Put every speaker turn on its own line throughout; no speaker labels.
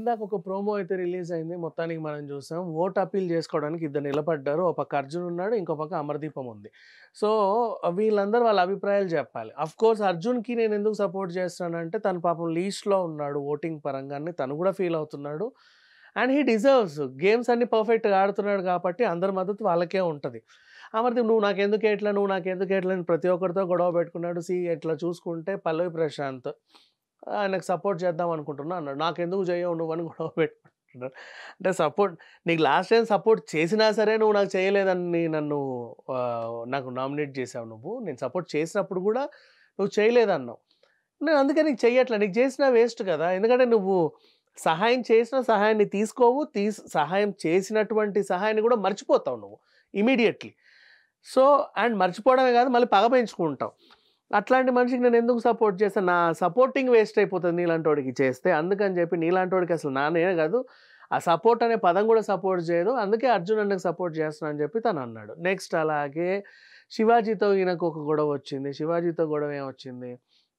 ఇందాక ఒక ప్రోమో అయితే రిలీజ్ అయింది మొత్తానికి మనం చూసాం ఓట్ అప్పీల్ చేసుకోవడానికి ఇద్దరు నిలబడ్డారు ఒక పక్క అర్జున్ ఉన్నాడు ఇంకో పక్క అమర్దీపం ఉంది సో వీళ్ళందరూ వాళ్ళ అభిప్రాయాలు చెప్పాలి అఫ్ కోర్స్ అర్జున్కి నేను ఎందుకు సపోర్ట్ చేస్తానంటే తను పాపం లీస్ట్లో ఉన్నాడు ఓటింగ్ పరంగానే తను కూడా ఫీల్ అవుతున్నాడు అండ్ హీ డిజర్వ్స్ గేమ్స్ అన్ని పర్ఫెక్ట్గా ఆడుతున్నాడు కాబట్టి అందరి మద్దతు వాళ్ళకే ఉంటుంది అమర్దీప్ నువ్వు నాకెందుకు ఎట్లా నువ్వు నాకెందుకు ఎట్లా అని ప్రతి ఒక్కరితో గొడవ పెట్టుకున్నాడు సి ఎట్లా చూసుకుంటే పల్లవి ప్రశాంత్ ఆయనకు సపోర్ట్ చేద్దాం అనుకుంటున్నా అన్నాడు నాకెందుకు చేయవు నువ్వు అని గొడవ పెట్టుకుంటున్నాడు అంటే సపోర్ట్ నీకు లాస్ట్ టైం సపోర్ట్ చేసినా సరే నువ్వు నాకు చేయలేదని నన్ను ఆ, నాకు నామినేట్ చేసావు నువ్వు నేను సపోర్ట్ చేసినప్పుడు కూడా నువ్వు చేయలేదన్నావు నేను అందుకే నీకు చెయ్యట్లే నీకు చేసినా వేస్ట్ కదా ఎందుకంటే నువ్వు సహాయం చేసిన సహాయాన్ని తీసుకోవు తీస్ సహాయం చేసినటువంటి సహాయాన్ని కూడా మర్చిపోతావు నువ్వు ఇమీడియట్లీ సో అండ్ మర్చిపోవడమే కాదు మళ్ళీ పగ పెంచుకుంటావు అట్లాంటి మనిషికి నేను ఎందుకు సపోర్ట్ చేస్తాను నా సపోర్టింగ్ వేస్ట్ అయిపోతుంది నీలాంటి వాడికి చేస్తే అందుకని చెప్పి నీలాంటి వాడికి అసలు నానే కాదు ఆ సపోర్ట్ అనే పదం కూడా సపోర్ట్ చేయదు అందుకే అర్జున్ అన్నకు సపోర్ట్ చేస్తున్నా అని చెప్పి తను అన్నాడు నెక్స్ట్ అలాగే శివాజీతో ఈయనకు ఒక గొడవ వచ్చింది శివాజీతో గొడవ ఏమొచ్చింది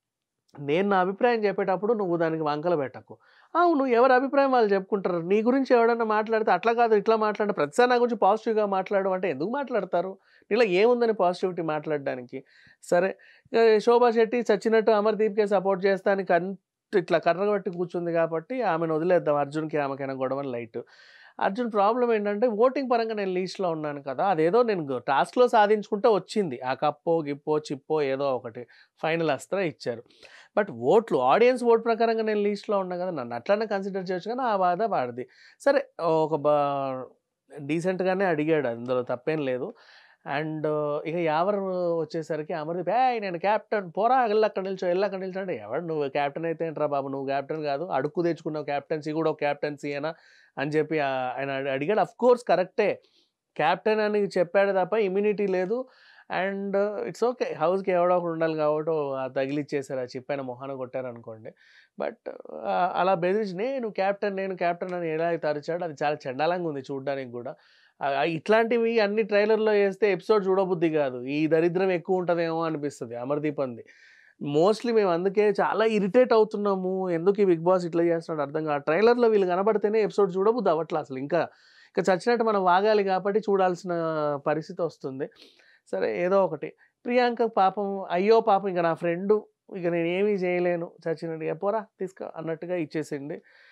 నేను నా అభిప్రాయం చెప్పేటప్పుడు నువ్వు దానికి వంకలు పెట్టకు అవును ఎవరి అభిప్రాయం వాళ్ళు చెప్పుకుంటారు నీ గురించి ఎవడన్నా మాట్లాడితే అట్లా కాదు ఇట్లా మాట్లాడ ప్రతిసారి నా గురించి పాజిటివ్గా మాట్లాడు అంటే ఎందుకు మాట్లాడతారు నీలో ఏముందని పాజిటివిటీ మాట్లాడడానికి సరే ఇక శోభా శెట్టి చచ్చినట్టు అమర్దీప్కే సపోర్ట్ చేస్తానికి అంత ఇట్లా కర్రగొట్టి కూర్చుంది కాబట్టి ఆమెను వదిలేద్దాం అర్జున్కి ఆమెకైనా గొడవని లైట్ అర్జున్ ప్రాబ్లం ఏంటంటే ఓటింగ్ పరంగా నేను లీస్ట్లో ఉన్నాను కదా అదేదో నేను టాస్క్లో సాధించుకుంటే వచ్చింది ఆ కప్పో గిప్పో చిప్పో ఏదో ఒకటి ఫైనల్ అస్త్ర ఇచ్చారు బట్ ఓట్లు ఆడియన్స్ ఓట్ ప్రకారంగా నేను లీస్ట్లో ఉన్నా కదా నన్ను అట్లనే కన్సిడర్ చేయొచ్చు కానీ ఆ బాధ వాడిది సరే ఒక బా డీసెంట్గానే అడిగాడు అందులో తప్పేం లేదు అండ్ ఇక ఎవరు వచ్చేసరికి అమర్దీప్ ఏ నేను క్యాప్టెన్ పోరా వెళ్ళి అక్కడ నిల్చో వెళ్ళి అక్కడ నిల్చో అంటే ఎవడు నువ్వు క్యాప్టెన్ అయితే ఏంట్రా బాబు నువ్వు క్యాప్టెన్ కాదు అడుక్కు తెచ్చుకున్నావు క్యాప్టెన్సీ కూడా ఒక క్యాప్టెన్సీ అయినా అని చెప్పి ఆ- ఆయన అడి- అడిగాడు అఫ్ కోర్స్ కరెక్టే క్యాప్టెన్ అని చెప్పాడు తప్ప ఇమ్యూనిటీ లేదు అండ్ ఇట్స్ ఓకే హౌస్కి ఎవడో ఒకడు ఉండాలి కాబట్టి ఓ ఆ తగిలిచ్చేసారు ఆ చిప్ అయిన మొహాన కొట్టారు అనుకోండి బట్ అలా బెదిరించి నేను క్యాప్టెన్ నేను క్యాప్టెన్ అని ఎలా అయితే అరిచాడు అది చాలా చండాలంగా ఉంది చూడడానికి కూడా ఆ- ఆ ఇట్లాంటివి అన్ని ట్రైలర్లో వేస్తే ఎపిసోడ్ చూడబుద్ధి కాదు ఈ దరిద్రం ఎక్కువ ఉంటుందేమో అనిపిస్తుంది అమర్దీప్ అంది మోస్ట్లీ మేము అందుకే చాలా ఇరిటేట్ అవుతున్నాము ఎందుకు ఈ బిగ్ బాస్ ఇట్లా చేస్తున్నాడు అర్థం కాదు ట్రైలర్లో వీళ్ళు కనబడితేనే ఎపిసోడ్ చూడబుద్ది అవ్వట్లే అసలు ఇంకా ఇంకా చచ్చినట్టు మనం వాగాలి కాబట్టి చూడాల్సిన పరిస్థితి వస్తుంది సరే ఏదో ఒకటి ప్రియాంక పాపం అయ్యో పాపం ఇంకా నా ఫ్రెండు ఇక నేను ఏమీ చేయలేను చచ్చినట్టుగా పోరా తీసుకో అన్నట్టుగా ఇచ్చేసింది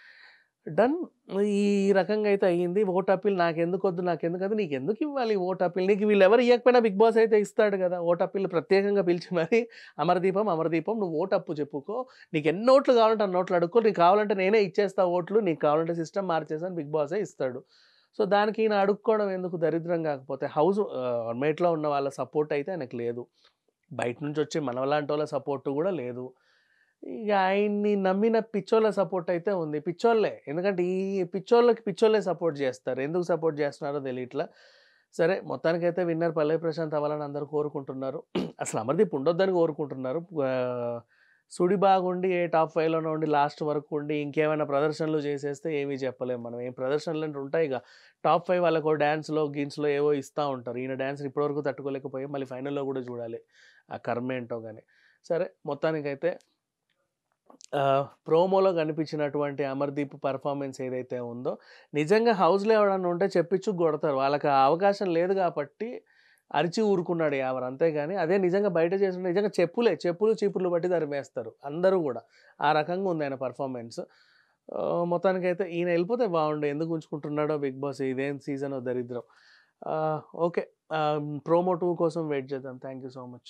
డన్ ఈ రకంగా అయితే అయ్యింది ఓట్ అప్పీల్ నాకు ఎందుకు వద్దు నాకు ఎందుకు వద్దు నీకు ఎందుకు ఇవ్వాలి ఓట్ అప్పీల్ నీకు వీళ్ళు ఎవరు ఇవ్వకపోయినా బిగ్ బాస్ అయితే ఇస్తాడు కదా ఓట్ అప్పీల్ ప్రత్యేకంగా పిలిచి మరి అమరదీపం అమరదీపం నువ్వు ఓట్ అప్పు చెప్పుకో నీకు ఎన్ని ఓట్లు కావాలంటే అన్ని ఓట్లు అడుక్కో నీకు కావాలంటే నేనే ఇచ్చేస్తా ఓట్లు నీకు కావాలంటే సిస్టమ్ మార్చేసాను బిగ్ బాసే ఇస్తాడు సో దానికి ఈయన అడుక్కోవడం ఎందుకు దరిద్రం కాకపోతే హౌస్ మేట్లో ఉన్న వాళ్ళ సపోర్ట్ అయితే ఆయనకు లేదు బయట నుంచి వచ్చే మనలాంటి వాళ్ళ సపోర్ట్ కూడా లేదు ఇక ఆయన్ని నమ్మిన పిచ్చోళ్ళ సపోర్ట్ అయితే ఉంది పిచ్చోళ్ళే ఎందుకంటే ఈ పిచ్చోళ్ళకి పిచ్చోళ్ళే సపోర్ట్ చేస్తారు ఎందుకు సపోర్ట్ చేస్తున్నారో తెలియట్లా సరే మొత్తానికైతే విన్నర్ పల్లవి ప్రశాంత్ అవ్వాలని అందరూ కోరుకుంటున్నారు అసలు అమర్దీప్ ఉండొద్దని కోరుకుంటున్నారు ఆ, సుడి బాగుండి ఏ టాప్ ఫైవ్లోనే ఉండి లాస్ట్ వరకు ఉండి ఇంకేమైనా ప్రదర్శనలు చేసేస్తే ఏమీ చెప్పలేము మనం ఏం ప్రదర్శనలు అంటే ఉంటాయి ఇక టాప్ ఫైవ్ వాళ్ళకు డ్యాన్స్లో గీన్స్లో ఏవో ఇస్తూ ఉంటారు ఈయన డ్యాన్స్ ఇప్పటివరకు తట్టుకోలేకపోయి మళ్ళీ ఫైనల్లో కూడా చూడాలి ఆ కర్మ ఏంటో కానీ సరే మొత్తానికైతే ఆ, ప్రోమోలో కనిపించినటువంటి అమర్దీప్ పర్ఫార్మెన్స్ ఏదైతే ఉందో నిజంగా హౌస్లో ఎవడన్నా ఉంటే చెప్పించు కొడతారు వాళ్ళకి ఆ అవకాశం లేదు కాబట్టి అరిచి ఊరుకున్నాడు ఎవరు అంతేగాని అదే నిజంగా బయట చేసిన నిజంగా చెప్పులే చెప్పులు చీపుర్లు బట్టి తరిమేస్తారు అందరూ కూడా ఆ రకంగా ఉంది ఆయన పర్ఫార్మెన్స్ మొత్తానికైతే ఈయన వెళ్ళిపోతే బాగుండు ఎందుకు ఉంచుకుంటున్నాడో బిగ్ బాస్ ఇదేం సీజన్ దరిద్రం ఓకే ప్రోమో టూ కోసం వెయిట్ చేద్దాం థ్యాంక్ యూ సో మచ్